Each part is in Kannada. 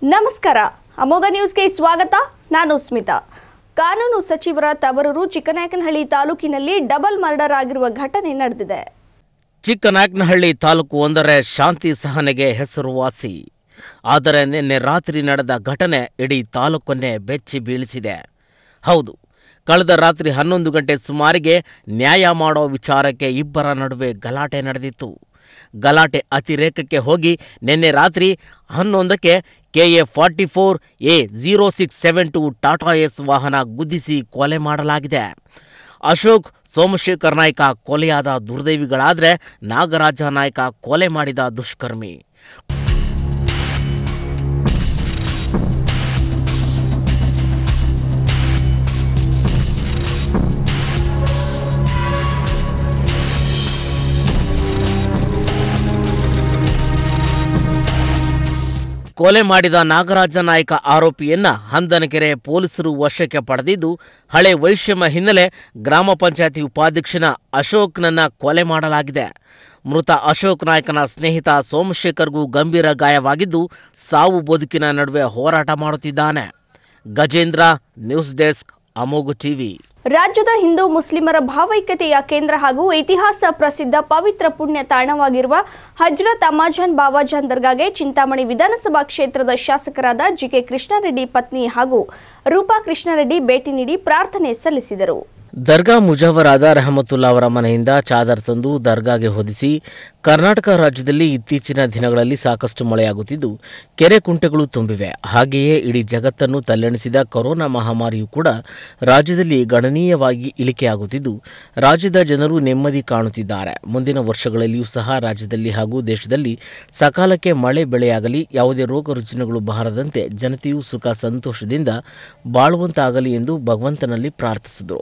ನಮಸ್ಕಾರ ಅಮೋಘ ನ್ಯೂಸ್ಗೆ ಸ್ವಾಗತ ನಾನು ಸ್ಮಿತಾ ಕಾನೂನು ಸಚಿವರ ತವರೂರು ಚಿಕ್ಕನಾಯಕನಹಳ್ಳಿ ತಾಲೂಕಿನಲ್ಲಿ ಡಬಲ್ ಮರ್ಡರ್ ಆಗಿರುವ ಘಟನೆ ನಡೆದಿದೆ ಚಿಕ್ಕನಾಯಕನಹಳ್ಳಿ ತಾಲೂಕು ಒಂದರ ಶಾಂತಿ ಸಹನೆಗೆ ಹೆಸರುವಾಸಿ ಆದರೆ ನಿನ್ನೆ ರಾತ್ರಿ ನಡೆದ ಘಟನೆ ಇಡೀ ತಾಲೂಕನ್ನೇ ಬೆಚ್ಚಿ ಬೀಳಿಸಿದೆ ಹೌದು ಕಳೆದ ರಾತ್ರಿ ಹನ್ನೊಂದು ಗಂಟೆ ಸುಮಾರಿಗೆ ನ್ಯಾಯ ಮಾಡೋ ವಿಚಾರಕ್ಕೆ ಇಬ್ಬರ ನಡುವೆ ಗಲಾಟೆ ನಡೆದಿತ್ತು ಗಲಾಟೆ ಅತಿರೇಕಕ್ಕೆ ಹೋಗಿ ನಿನ್ನೆ ರಾತ್ರಿ ಹನ್ನೊಂದಕ್ಕೆ K A forty four A zero six seven two Tata Ace ವಾಹನ ಗುದ್ದಿಸಿ ಕೊಲೆ ಮಾಡಲಾಗಿದೆ ಅಶೋಕ್ ಸೋಮಶೇಖರ್ ನಾಯ್ಕ ಕೊಲೆಯಾದ ದುರ್ದೈವಿಗಳಾದರೆ ನಾಗರಾಜ ನಾಯ್ಕ ಕೊಲೆ ಮಾಡಿದ ದುಷ್ಕರ್ಮಿ ಕೊಲೆ ಮಾಡಿದ ನಾಗರಾಜ ನಾಯ್ಕ ಆರೋಪಿಯನ್ನ ಹಂದನಕೆರೆ ಪೊಲೀಸರು ವಶಕ್ಕೆ ಪಡೆದಿದ್ದು ಹಳೆ ವೈಷಮ್ಯ ಹಿನ್ನೆಲೆ ಗ್ರಾಮ ಪಂಚಾಯತಿ ಉಪಾಧ್ಯಕ್ಷನ ಅಶೋಕ್ನನ್ನ ಕೊಲೆ ಮಾಡಲಾಗಿದೆ ಮೃತ ಅಶೋಕ್ ನಾಯ್ಕನ ಸ್ನೇಹಿತ ಸೋಮಶೇಖರ್ಗೂ ಗಂಭೀರ ಗಾಯವಾಗಿದ್ದು ಸಾವು ಬದುಕಿನ ನಡುವೆ ಹೋರಾಟ ಮಾಡುತ್ತಿದ್ದಾನೆ Gajendra news desk Amogha TV ರಾಜ್ಯದ ಹಿಂದೂ ಮುಸ್ಲಿಮರ ಭಾವೈಕ್ಯತೆಯ ಕೇಂದ್ರ ಹಾಗೂ ಇತಿಹಾಸ ಪ್ರಸಿದ್ಧ ಪವಿತ್ರ ಪುಣ್ಯ ತಾಣವಾಗಿರುವ ಹಜ್ರತ್ ಅಮಾಜಾನ್ ಬಾವಾಜಾನ್ ದರ್ಗಾಗೆ ಚಿಂತಾಮಣಿ ವಿಧಾನಸಭಾ ಕ್ಷೇತ್ರದ ಶಾಸಕರಾದ ಜಿಕೆ ಕೃಷ್ಣಾರೆಡ್ಡಿ ಪತ್ನಿ ಹಾಗೂ ರೂಪಾ ಕೃಷ್ಣಾರೆಡ್ಡಿ ಭೇಟಿ ನೀಡಿ ಪ್ರಾರ್ಥನೆ ಸಲ್ಲಿಸಿದರು ದರ್ಗಾ ಮುಜಾವರಾದ ರಹಮತುಲ್ಲಾ ಅವರ ಮನೆಯಿಂದ ಚಾದರ್ ತಂದು ದರ್ಗಾಗೆ ಹೊದಿಸಿ ಕರ್ನಾಟಕ ರಾಜ್ಯದಲ್ಲಿ ಇತ್ತೀಚಿನ ದಿನಗಳಲ್ಲಿ ಸಾಕಷ್ಟು ಮಳೆಯಾಗುತ್ತಿದ್ದು ಕೆರೆ ಕುಂಟೆಗಳು ತುಂಬಿವೆ ಹಾಗೆಯೇ ಇಡೀ ಜಗತ್ತನ್ನು ತಲ್ಲೆಣಿಸಿದ ಕೊರೋನಾ ಮಹಾಮಾರಿಯೂ ಕೂಡ ರಾಜ್ಯದಲ್ಲಿ ಗಣನೀಯವಾಗಿ ಇಳಿಕೆಯಾಗುತ್ತಿದ್ದು ರಾಜ್ಯದ ಜನರು ನೆಮ್ಮದಿ ಕಾಣುತ್ತಿದ್ದಾರೆ ಮುಂದಿನ ವರ್ಷಗಳಲ್ಲಿಯೂ ಸಹ ರಾಜ್ಯದಲ್ಲಿ ಹಾಗೂ ದೇಶದಲ್ಲಿ ಸಕಾಲಕ್ಕೆ ಮಳೆ ಬೆಳೆಯಾಗಲಿ ಯಾವುದೇ ರೋಗ ರುಜಿನಗಳು ಬಾರದಂತೆ ಜನತೆಯು ಸುಖ ಸಂತೋಷದಿಂದ ಬಾಳುವಂತಾಗಲಿ ಎಂದು ಭಗವಂತನಲ್ಲಿ ಪ್ರಾರ್ಥಿಸಿದರು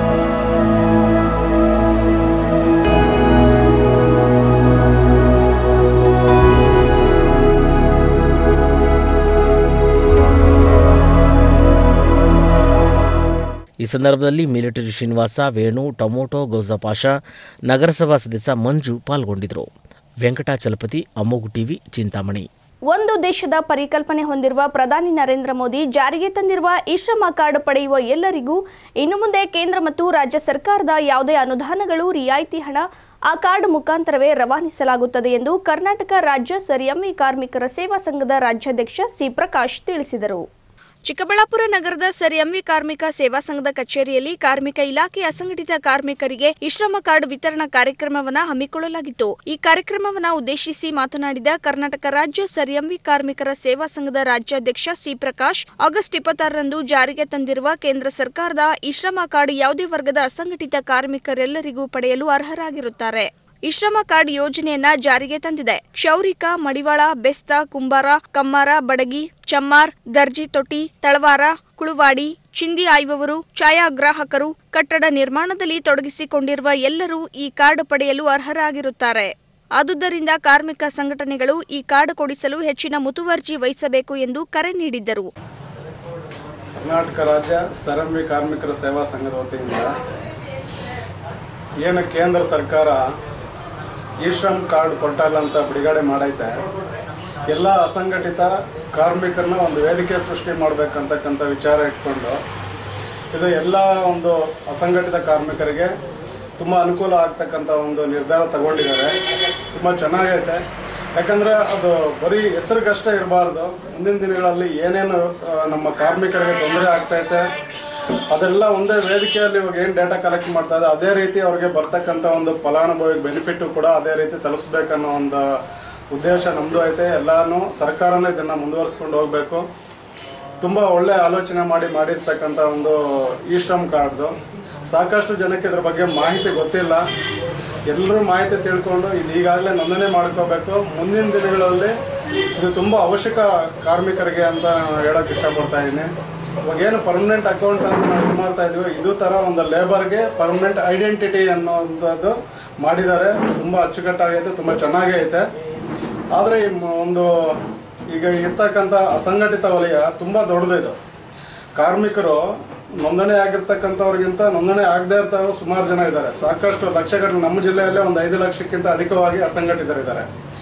ಈ ಸಂದರ್ಭದಲ್ಲಿ ಮಿಲಿಟರಿ ಶ್ರೀನಿವಾಸ ವೇಣು ಟೊಮೊಟೊ ಗೌಜಪಾಷ ನಗರಸಭಾ ಸದಸ್ಯ ಮಂಜು ಪಾಲ್ಗೊಂಡಿದ್ದರು ವೆಂಕಟಾಚಲಪತಿ ಅಮ್ಮೋಗು ಟಿವಿ ಚಿಂತಾಮಣಿ ಒಂದು ದೇಶದ ಪರಿಕಲ್ಪನೆ ಹೊಂದಿರುವ ಪ್ರಧಾನಿ ನರೇಂದ್ರ ಮೋದಿ ಜಾರಿಗೆ ತಂದಿರುವ ಈ ಶ್ರಮ ಕಾರ್ಡ್ ಪಡೆಯುವ ಎಲ್ಲರಿಗೂ ಇನ್ನು ಮುಂದೆ ಕೇಂದ್ರ ಮತ್ತು ರಾಜ್ಯ ಸರ್ಕಾರದ ಯಾವುದೇ ಅನುದಾನಗಳು ರಿಯಾಯಿತಿ ಹಣ ಆ ಕಾರ್ಡ್ ಮುಖಾಂತರವೇ ರವಾನಿಸಲಾಗುತ್ತದೆ ಎಂದು ಕರ್ನಾಟಕ ರಾಜ್ಯ ಸರಿಯಮ್ಮಿ ಕಾರ್ಮಿಕರ ಸೇವಾ ಸಂಘದ ರಾಜ್ಯಾಧ್ಯಕ್ಷ ಸಿ ಪ್ರಕಾಶ್ ತಿಳಿಸಿದರು ಚಿಕ್ಕಬಳ್ಳಾಪುರ ನಗರದ ಸರಿಯಂವಿ ಕಾರ್ಮಿಕ ಸೇವಾ ಸಂಘದ ಕಚೇರಿಯಲ್ಲಿ ಕಾರ್ಮಿಕ ಇಲಾಖೆ ಅಸಂಘಟಿತ ಕಾರ್ಮಿಕರಿಗೆ ಇಶ್ರಮ ಕಾರ್ಡ್ ವಿತರಣಾ ಕಾರ್ಯಕ್ರಮವನ್ನ ಹಮ್ಮಿಕೊಳ್ಳಲಾಗಿತ್ತು ಈ ಕಾರ್ಯಕ್ರಮವನ್ನ ಉದ್ದೇಶಿಸಿ ಮಾತನಾಡಿದ ಕರ್ನಾಟಕ ರಾಜ್ಯ ಸರಿಯಂವಿ ಕಾರ್ಮಿಕರ ಸೇವಾ ಸಂಘದ ರಾಜ್ಯಾಧ್ಯಕ್ಷ ಸಿ ಪ್ರಕಾಶ್ ಆಗಸ್ಟ್ ಇಪ್ಪತ್ತಾರರಂದು ಜಾರಿಗೆ ತಂದಿರುವ ಕೇಂದ್ರ ಸರ್ಕಾರದ ಇಶ್ರಮ ಕಾರ್ಡ್ ಯಾವುದೇ ವರ್ಗದ ಅಸಂಘಟಿತ ಕಾರ್ಮಿಕರೆಲ್ಲರಿಗೂ ಪಡೆಯಲು ಅರ್ಹರಾಗಿರುತ್ತಾರೆ ಇಶ್ರಮ ಕಾರ್ಡ್ ಯೋಜನೆಯನ್ನ ಜಾರಿಗೆ ತಂದಿದೆ ಕ್ಷೌರಿಕ ಮಡಿವಾಳ ಬೆಸ್ತ ಕುಂಬಾರ ಕಮ್ಮಾರ ಬಡಗಿ ಚಮ್ಮಾರ್ ದರ್ಜಿ ತೊಟ್ಟಿ ತಳವಾರ ಕುಳುವಾಡಿ ಚಿಂದಿ ಆಯ್ವವರು ಛಾಯಾಗ್ರಾಹಕರು ಕಟ್ಟಡ ನಿರ್ಮಾಣದಲ್ಲಿ ತೊಡಗಿಸಿಕೊಂಡಿರುವ ಎಲ್ಲರೂ ಈ ಕಾರ್ಡ್ ಪಡೆಯಲು ಅರ್ಹರಾಗಿರುತ್ತಾರೆ ಆದುದರಿಂದ ಕಾರ್ಮಿಕ ಸಂಘಟನೆಗಳು ಈ ಕಾರ್ಡ್ ಕೊಡಿಸಲು ಹೆಚ್ಚಿನ ಮುತುವರ್ಜಿ ವಹಿಸಬೇಕು ಎಂದು ಕರೆ ನೀಡಿದ್ದರು ಕರ್ನಾಟಕ ರಾಜ್ಯ ಸರಂಬಿ ಕಾರ್ಮಿಕರ ಸೇವಾ ಸಂಘದ ವತಿಯಿಂದ ಏನು ಕೇಂದ್ರ ಸರ್ಕಾರ ಇ ಶ್ರಮ್ ಕಾರ್ಡ್ ಪೋರ್ಟಲ್ ಅಂತ ಬಿಡುಗಡೆ ಮಾಡೈತೆ ಎಲ್ಲ ಅಸಂಘಟಿತ ಕಾರ್ಮಿಕರನ್ನ ಒಂದು ವೇದಿಕೆ ಸೃಷ್ಟಿ ಮಾಡಬೇಕಂತಕ್ಕಂಥ ವಿಚಾರ ಇಟ್ಕೊಂಡು ಇದು ಎಲ್ಲ ಒಂದು ಅಸಂಘಟಿತ ಕಾರ್ಮಿಕರಿಗೆ ತುಂಬ ಅನುಕೂಲ ಆಗ್ತಕ್ಕಂಥ ಒಂದು ನಿರ್ಧಾರ ತಗೊಂಡಿದ್ದಾರೆ ತುಂಬ ಚೆನ್ನಾಗೈತೆ ಯಾಕಂದರೆ ಅದು ಬರೀ ಹೆಸರಿಗಷ್ಟೇ ಇರಬಾರ್ದು ಮುಂದಿನ ದಿನಗಳಲ್ಲಿ ಏನೇನು ಆ, ನಮ್ಮ ಕಾರ್ಮಿಕರಿಗೆ ತೊಂದರೆ ಆಗ್ತೈತೆ ಅದೆಲ್ಲ ಒಂದೇ ವೇದಿಕೆಯಲ್ಲಿ ಇವಾಗ ಏನು ಡೇಟಾ ಕಲೆಕ್ಟ್ ಮಾಡ್ತಾ ಇದೆ ಅದೇ ರೀತಿ ಅವ್ರಿಗೆ ಬರ್ತಕ್ಕಂಥ ಒಂದು ಫಲಾನುಭವಿಗೆ ಬೆನಿಫಿಟ್ಟು ಕೂಡ ಅದೇ ರೀತಿ ತಲುಪಿಸ್ಬೇಕನ್ನೋ ಒಂದು ಉದ್ದೇಶ ನಮ್ಮದು ಐತೆ ಎಲ್ಲಾನು ಸರ್ಕಾರನೇ ಇದನ್ನು ಮುಂದುವರಿಸ್ಕೊಂಡು ಹೋಗಬೇಕು ತುಂಬ ಒಳ್ಳೆ ಆಲೋಚನೆ ಮಾಡಿ ಮಾಡಿರ್ತಕ್ಕಂಥ ಒಂದು ಇ ಶ್ರಮ್ ಕಾರ್ಡ್ದು ಸಾಕಷ್ಟು ಜನಕ್ಕೆ ಇದ್ರ ಬಗ್ಗೆ ಮಾಹಿತಿ ಗೊತ್ತಿಲ್ಲ ಎಲ್ಲರೂ ಮಾಹಿತಿ ತಿಳ್ಕೊಂಡು ಇದು ಈಗಾಗಲೇ ನೋಂದಣಿ ಮಾಡ್ಕೋಬೇಕು ಮುಂದಿನ ದಿನಗಳಲ್ಲಿ ಇದು ತುಂಬ ಅವಶ್ಯಕ ಕಾರ್ಮಿಕರಿಗೆ ಅಂತ ನಾನು ಹೇಳೋಕೆ ಇಷ್ಟಪಡ್ತಾ ಇದ್ದೀನಿ ಇವಾಗ ಏನು ಪರ್ಮನೆಂಟ್ ಅಕೌಂಟ್ ಅಂತ ನಾವು ಇದು ಮಾಡ್ತಾ ಇದೀವಿ ಇದು ಥರ ಒಂದು ಲೇಬರ್ಗೆ ಪರ್ಮನೆಂಟ್ ಐಡೆಂಟಿಟಿ ಅನ್ನೋವಂಥದ್ದು ಮಾಡಿದ್ದಾರೆ ತುಂಬ ಅಚ್ಚುಕಟ್ಟಾಗೈತೆ ತುಂಬ ಚೆನ್ನಾಗೇ ಐತೆ ಆದರೆ ಈ ಮ- ಒಂದು ಈಗ ಇರ್ತಕ್ಕಂಥ ಅಸಂಘಟಿತ ವಲಯ ತುಂಬ ದೊಡ್ಡದಿದು ಕಾರ್ಮಿಕರು ನೋಂದಣಿ ಆಗಿರ್ತಕ್ಕಂಥವ್ರಿಗಿಂತ ನೋಂದಣಿ ಆಗದೇ ಇರ್ತವ್ರು ಸುಮಾರು ಜನ ಇದ್ದಾರೆ ಸಾಕಷ್ಟು ಲಕ್ಷಗಟ್ಟಲೆ ನಮ್ಮ ಜಿಲ್ಲೆಯಲ್ಲೇ ಒಂದು ಐದು ಲಕ್ಷಕ್ಕಿಂತ ಅಧಿಕವಾಗಿ ಅಸಂಘಟಿತರಿದ್ದಾರೆ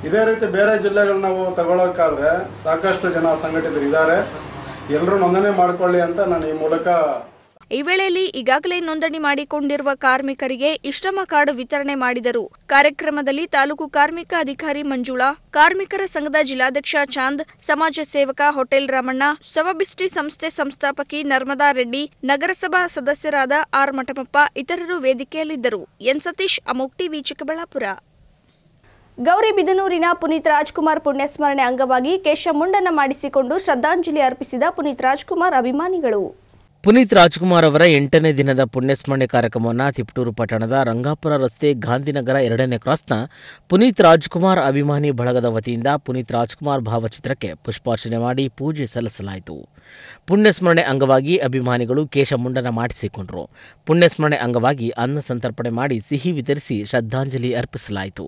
ಇದೇ ರೀತಿ ಬೇರೆ ಜಿಲ್ಲೆಗಳು ನಾವು ತಗೊಳ್ಳೋಕ್ಕಾದ್ರೆ ಸಾಕಷ್ಟು ಜನ ಸಂಘಟಿತರು ಇದ್ದಾರೆ ಎಲ್ಲರೂ ನೋಂದಣಿ ಮಾಡ್ಕೊಳ್ಳಿ ಅಂತ ನಾನು ಈ ಮೂಲಕ ಈ ವೇಳೆಯಲ್ಲಿ ಈಗಾಗಲೇ ನೋಂದಣಿ ಮಾಡಿಕೊಂಡಿರುವ ಕಾರ್ಮಿಕರಿಗೆ ಇಶ್ರಮ ಕಾರ್ಡ್ ವಿತರಣೆ ಮಾಡಿದರು ಕಾರ್ಯಕ್ರಮದಲ್ಲಿ ತಾಲೂಕು ಕಾರ್ಮಿಕ ಅಧಿಕಾರಿ ಮಂಜುಳಾ ಕಾರ್ಮಿಕರ ಸಂಘದ ಜಿಲ್ಲಾಧ್ಯಕ್ಷ ಚಾಂದ್ ಸಮಾಜ ಸೇವಕ ಹೋಟೆಲ್ ರಾಮಣ್ಣ ಸವಬಿಸ್ಟಿ ಸಂಸ್ಥೆ ಸಂಸ್ಥಾಪಕಿ ನರ್ಮದಾ ರೆಡ್ಡಿ ನಗರಸಭಾ ಸದಸ್ಯರಾದ ಆರ್ ಮಠಮಪ್ಪ ಇತರರು ವೇದಿಕೆಯಲ್ಲಿದ್ದರು ಎನ್ ಸತೀಶ್ ಅಮೋಕ್ ಟಿವಿ ಚಿಕ್ಕಬಳ್ಳಾಪುರ ಗೌರಿಬಿದನೂರಿನ ಪುನೀತ್ ರಾಜ್ಕುಮಾರ್ ಪುಣ್ಯಸ್ಮರಣೆ ಅಂಗವಾಗಿ ಕೇಶ ಮುಂಡನ ಮಾಡಿಸಿಕೊಂಡು ಶ್ರದ್ಧಾಂಜಲಿ ಅರ್ಪಿಸಿದ ಪುನೀತ್ ರಾಜ್ಕುಮಾರ್ ಅಭಿಮಾನಿಗಳು ಪುನೀತ್ ರಾಜ್ಕುಮಾರ್ ಅವರ ಎಂಟನೇ ದಿನದ ಪುಣ್ಯಸ್ಮರಣೆ ಕಾರ್ಯಕ್ರಮವನ್ನು ತಿಪಟೂರು ಪಟ್ಟಣದ ರಂಗಾಪುರ ರಸ್ತೆ ಗಾಂಧಿನಗರ ಎರಡನೇ ಕ್ರಾಸ್ನ ಪುನೀತ್ ರಾಜ್ಕುಮಾರ್ ಅಭಿಮಾನಿ ಬಳಗದ ವತಿಯಿಂದ ಪುನೀತ್ ರಾಜ್ಕುಮಾರ್ ಭಾವಚಿತ್ರಕ್ಕೆ ಪುಷ್ಪಾರ್ಚನೆ ಮಾಡಿ ಪೂಜೆ ಸಲ್ಲಿಸಲಾಯಿತು ಪುಣ್ಯಸ್ಮರಣೆ ಅಂಗವಾಗಿ ಅಭಿಮಾನಿಗಳು ಕೇಶಮುಂಡನ ಮಾಡಿಸಿಕೊಂಡರು ಪುಣ್ಯಸ್ಮರಣೆ ಅಂಗವಾಗಿ ಅನ್ನ ಸಂತರ್ಪಣೆ ಮಾಡಿ ಸಿಹಿ ವಿತರಿಸಿ ಶ್ರದ್ಧಾಂಜಲಿ ಅರ್ಪಿಸಲಾಯಿತು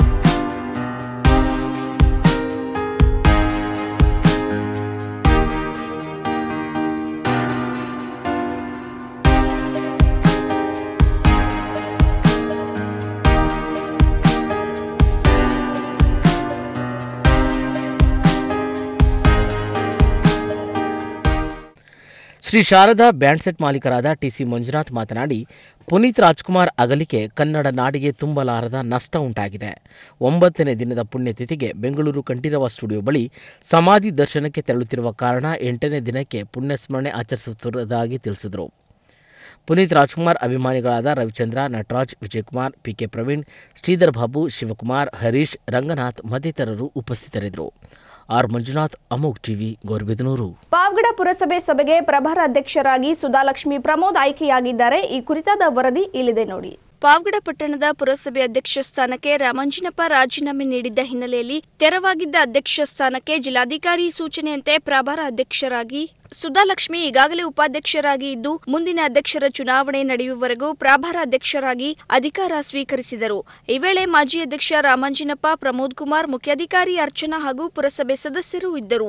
ಶ್ರೀ ಶಾರದಾ ಬ್ಯಾಂಡ್ ಸೆಟ್ ಮಾಲೀಕರಾದ ಟಿಸಿ ಮಂಜುನಾಥ್ ಮಾತನಾಡಿ ಪುನೀತ್ ರಾಜ್ಕುಮಾರ್ ಅಗಲಿಕೆ ಕನ್ನಡ ನಾಡಿಗೆ ತುಂಬಲಾರದ ನಷ್ಟ ಉಂಟಾಗಿದೆ ಒಂಬತ್ತನೇ ದಿನದ ಪುಣ್ಯತಿಥಿಗೆ ಬೆಂಗಳೂರು ಕಂಠೀರವ ಸ್ಟುಡಿಯೋ ಬಳಿ ಸಮಾಧಿ ದರ್ಶನಕ್ಕೆ ತೆರಳುತ್ತಿರುವ ಕಾರಣ ಎಂಟನೇ ದಿನಕ್ಕೆ ಪುಣ್ಯಸ್ಮರಣೆ ಆಚರಿಸುತ್ತಿರುವುದಾಗಿ ತಿಳಿಸಿದರು ಪುನೀತ್ ರಾಜ್ಕುಮಾರ್ ಅಭಿಮಾನಿಗಳಾದ ರವಿಚಂದ್ರ ನಟರಾಜ್ ವಿಜಯಕುಮಾರ್ ಪಿಕೆ ಪ್ರವೀಣ್ ಶ್ರೀಧರ್ ಬಾಬು ಶಿವಕುಮಾರ್ ಹರೀಶ್ ರಂಗನಾಥ್ ಮತ್ತಿತರರು ಉಪಸ್ಥಿತರಿದ್ದರು ಆರ್ ಮಂಜುನಾಥ್ ಅಮೋಕ್ ಟಿವಿ ಗೌರಿಬಿದನೂರು ಪಾವಗಡ ಪುರಸಭೆ ಸಭೆಗೆ ಪ್ರಭಾರ ಅಧ್ಯಕ್ಷರಾಗಿ ಸುಧಾಲಕ್ಷ್ಮಿ ಪ್ರಮೋದ್ ಆಯ್ಕೆಯಾಗಿದ್ದಾರೆ ಈ ಕುರಿತಾದ ವರದಿ ಇಲ್ಲಿದೆ ನೋಡಿ ಪಾವಗಡ ಪಟ್ಟಣದ ಪುರಸಭೆ ಅಧ್ಯಕ್ಷ ಸ್ಥಾನಕ್ಕೆ ರಾಮಂಜಿನಪ್ಪ ರಾಜೀನಾಮೆ ನೀಡಿದ್ದ ಹಿನ್ನೆಲೆಯಲ್ಲಿ ತೆರವಾಗಿದ್ದ ಅಧ್ಯಕ್ಷ ಸ್ಥಾನಕ್ಕೆ ಜಿಲ್ಲಾಧಿಕಾರಿ ಸೂಚನೆಯಂತೆ ಪ್ರಭಾರ ಅಧ್ಯಕ್ಷರಾಗಿ ಸುಧಾಲಕ್ಷ್ಮಿ ಈಗಾಗಲೇ ಉಪಾಧ್ಯಕ್ಷರಾಗಿ ಇದ್ದು ಮುಂದಿನ ಅಧ್ಯಕ್ಷರ ಚುನಾವಣೆ ನಡೆಯುವವರೆಗೂ ಪ್ರಭಾರ ಅಧ್ಯಕ್ಷರಾಗಿ ಅಧಿಕಾರ ಸ್ವೀಕರಿಸಿದರು ಈ ವೇಳೆ ಮಾಜಿ ಅಧ್ಯಕ್ಷ ರಾಮಂಜಿನಪ್ಪ ಪ್ರಮೋದ್ ಕುಮಾರ್ ಮುಖ್ಯಾಧಿಕಾರಿ ಅರ್ಚನಾ ಹಾಗೂ ಪುರಸಭೆ ಸದಸ್ಯರು ಇದ್ದರು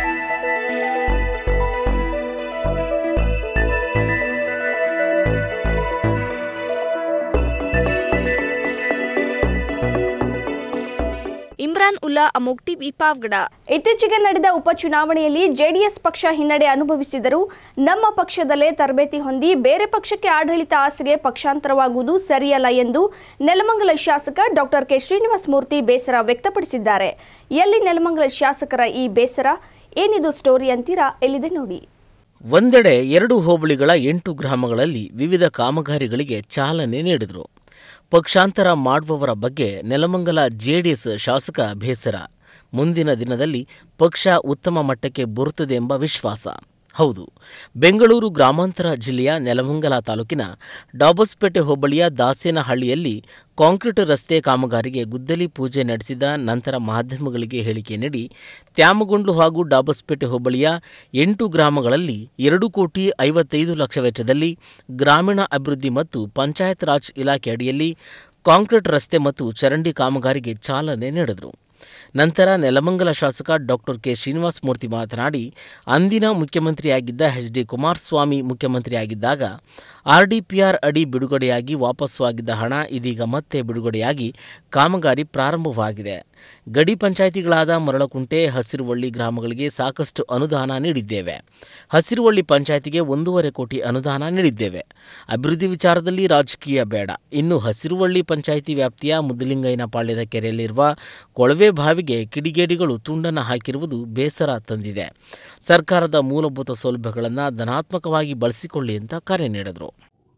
ಇಮ್ರಾನ್ ಉಲ್ಲಾ ಅಮೋಕ್ ಟಿವಿ ಪಾವಗಡ ಇತ್ತೀಚೆಗೆ ನಡೆದ ಉಪಚುನಾವಣೆಯಲ್ಲಿ ಜೆಡಿಎಸ್ ಪಕ್ಷ ಹಿನ್ನಡೆ ಅನುಭವಿಸಿದರೂ ನಮ್ಮ ಪಕ್ಷದಲ್ಲೇ ತರಬೇತಿ ಹೊಂದಿ ಬೇರೆ ಪಕ್ಷಕ್ಕೆ ಆಡಳಿತ ಆಸೆಗೆ ಪಕ್ಷಾಂತರವಾಗುವುದು ಸರಿಯಲ್ಲ ಎಂದು ನೆಲಮಂಗಲ ಶಾಸಕ ಡಾಕ್ಟರ್ ಕೆ ಶ್ರೀನಿವಾಸ ಮೂರ್ತಿ ಬೇಸರ ವ್ಯಕ್ತಪಡಿಸಿದ್ದಾರೆ ಎಲ್ಲಿ ನೆಲಮಂಗಲ ಶಾಸಕರ ಈ ಬೇಸರ ಏನಿದು ಸ್ಟೋರಿ ಅಂತೀರಾ ಎಲ್ಲಿದೆ ನೋಡಿ ಒಂದೆಡೆ ಎರಡು ಹೋಬಳಿಗಳ ಎಂಟು ಗ್ರಾಮಗಳಲ್ಲಿ ವಿವಿಧ ಕಾಮಗಾರಿಗಳಿಗೆ ಚಾಲನೆ ನೀಡಿದರು ಪಕ್ಷಾಂತರ ಮಾಡುವವರ ಬಗ್ಗೆ ನೆಲಮಂಗಲ ಜೆಡಿಎಸ್ ಶಾಸಕ ಬೇಸರ ಮುಂದಿನ ದಿನದಲ್ಲಿ ಪಕ್ಷ ಉತ್ತಮ ಮಟ್ಟಕ್ಕೆ ಬರುತ್ತದೆ ಎಂಬ ವಿಶ್ವಾಸ ಹೌದು ಬೆಂಗಳೂರು ಗ್ರಾಮಾಂತರ ಜಿಲ್ಲೆಯ ನೆಲಮಂಗಲ ತಾಲೂಕಿನ ಡಾಬಸ್ಪೇಟೆ ಹೋಬಳಿಯ ದಾಸೇನಹಳ್ಳಿಯಲ್ಲಿ ಕಾಂಕ್ರೀಟ್ ರಸ್ತೆ ಕಾಮಗಾರಿಗೆ ಗುದ್ದಲಿ ಪೂಜೆ ನಡೆಸಿದ ನಂತರ ಮಾಧ್ಯಮಗಳಿಗೆ ಹೇಳಿಕೆ ನೀಡಿ ತ್ಯಾಮಗೊಂಡು ಹಾಗೂ ಡಾಬಸ್ಪೇಟೆ ಹೋಬಳಿಯ ಎಂಟು ಗ್ರಾಮಗಳಲ್ಲಿ ಎರಡು ಕೋಟಿ ಐವತ್ತೈದು ಲಕ್ಷ ವೆಚ್ಚದಲ್ಲಿ ಗ್ರಾಮೀಣ ಅಭಿವೃದ್ಧಿ ಮತ್ತು ಪಂಚಾಯತ್ ರಾಜ್ ಇಲಾಖೆ ಅಡಿಯಲ್ಲಿ ಕಾಂಕ್ರೀಟ್ ರಸ್ತೆ ಮತ್ತು ಚರಂಡಿ ಕಾಮಗಾರಿಗೆ ಚಾಲನೆ ನೀಡಿದರು ನಂತರ ನೆಲಮಂಗಲ ಶಾಸಕ ಡಾಕ್ಟರ್ ಕೆ ಶ್ರೀನಿವಾಸ ಮೂರ್ತಿ ಮಾತನಾಡಿ ಅಂದಿನ ಮುಖ್ಯಮಂತ್ರಿಯಾಗಿದ್ದ ಎಚ್ ಡಿ ಕುಮಾರಸ್ವಾಮಿ ಮುಖ್ಯಮಂತ್ರಿಯಾಗಿದ್ದಾಗ ಆರ್ಡಿಪಿಆರ್ ಅಡಿ ಬಿಡುಗಡೆಯಾಗಿ ವಾಪಸ್ಸು ಆಗಿದ್ದ ಹಣ ಇದೀಗ ಮತ್ತೆ ಬಿಡುಗಡೆಯಾಗಿ ಕಾಮಗಾರಿ ಪ್ರಾರಂಭವಾಗಿದೆ ಗಡಿ ಪಂಚಾಯಿತಿಗಳಾದ ಮರಳಕುಂಟೆ ಹಸಿರುವಳ್ಳಿ ಗ್ರಾಮಗಳಿಗೆ ಸಾಕಷ್ಟು ಅನುದಾನ ನೀಡಿದ್ದೇವೆ ಹಸಿರುವಳ್ಳಿ ಪಂಚಾಯಿತಿಗೆ ಒಂದೂವರೆ ಕೋಟಿ ಅನುದಾನ ನೀಡಿದ್ದೇವೆ ಅಭಿವೃದ್ಧಿ ವಿಚಾರದಲ್ಲಿ ರಾಜಕೀಯ ಬೇಡ ಇನ್ನು ಹಸಿರುವಳ್ಳಿ ಪಂಚಾಯಿತಿ ವ್ಯಾಪ್ತಿಯ ಮುದ್ದಲಿಂಗಯ್ಯನ ಪಾಳ್ಯದ ಕೆರೆಯಲ್ಲಿರುವ ಕೊಳವೆ ಬಾವಿಗೆ ಕಿಡಿಗೇಡಿಗಳು ತುಂಡನ್ನು ಹಾಕಿರುವುದು ಬೇಸರ ತಂದಿದೆ ಸರ್ಕಾರದ ಮೂಲಭೂತ ಸೌಲಭ್ಯಗಳನ್ನು ಧನಾತ್ಮಕವಾಗಿ ಬಳಸಿಕೊಳ್ಳಿ ಅಂತ ಕರೆ ನೀಡಿದರು